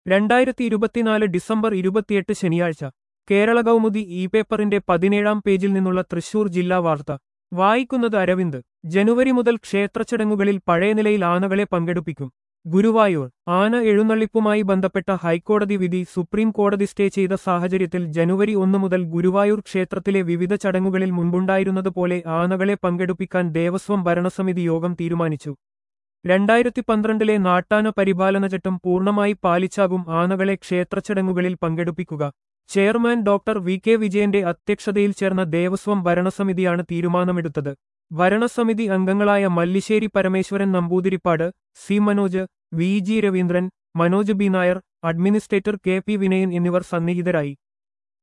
രണ്ടായിരത്തി ഇരുപത്തിനാല് ഡിസംബർ ഇരുപത്തിയെട്ട് ശനിയാഴ്ച കേരള കൗമുദി ഇ പേപ്പറിന്റെ പതിനേഴാം പേജിൽ നിന്നുള്ള തൃശൂർ ജില്ലാ വാർത്ത വായിക്കുന്നത് അരവിന്ദ് ജനുവരി മുതൽ ക്ഷേത്രച്ചടങ്ങുകളിൽ പഴയ നിലയിൽ ആനകളെ പങ്കെടുപ്പിക്കും ഗുരുവായൂർ ആന എഴുന്നള്ളിപ്പുമായി ബന്ധപ്പെട്ട ഹൈക്കോടതി വിധി സുപ്രീം കോടതി സ്റ്റേ ചെയ്ത സാഹചര്യത്തിൽ ജനുവരി ഒന്ന് മുതൽ ഗുരുവായൂർ ക്ഷേത്രത്തിലെ വിവിധ ചടങ്ങുകളിൽ മുൻപുണ്ടായിരുന്നതുപോലെ ആനകളെ പങ്കെടുപ്പിക്കാൻ ദേവസ്വം ഭരണസമിതി യോഗം തീരുമാനിച്ചു രണ്ടായിരത്തി പന്ത്രണ്ടിലെ നാട്ടാന പരിപാലന ചട്ടം പൂർണ്ണമായി പാലിച്ചാകും ആനകളെ ക്ഷേത്രച്ചടങ്ങുകളിൽ പങ്കെടുപ്പിക്കുക ചെയർമാൻ ഡോക്ടർ വി കെ വിജയന്റെ അധ്യക്ഷതയിൽ ചേർന്ന ദേവസ്വം ഭരണസമിതിയാണ് തീരുമാനമെടുത്തത് ഭരണസമിതി അംഗങ്ങളായ Mallissery Parameswaran Namboothiripad C Manoj V G Raveendran Manoj B Nair administrator K P Vinayan എന്നിവർ സന്നിഹിതരായി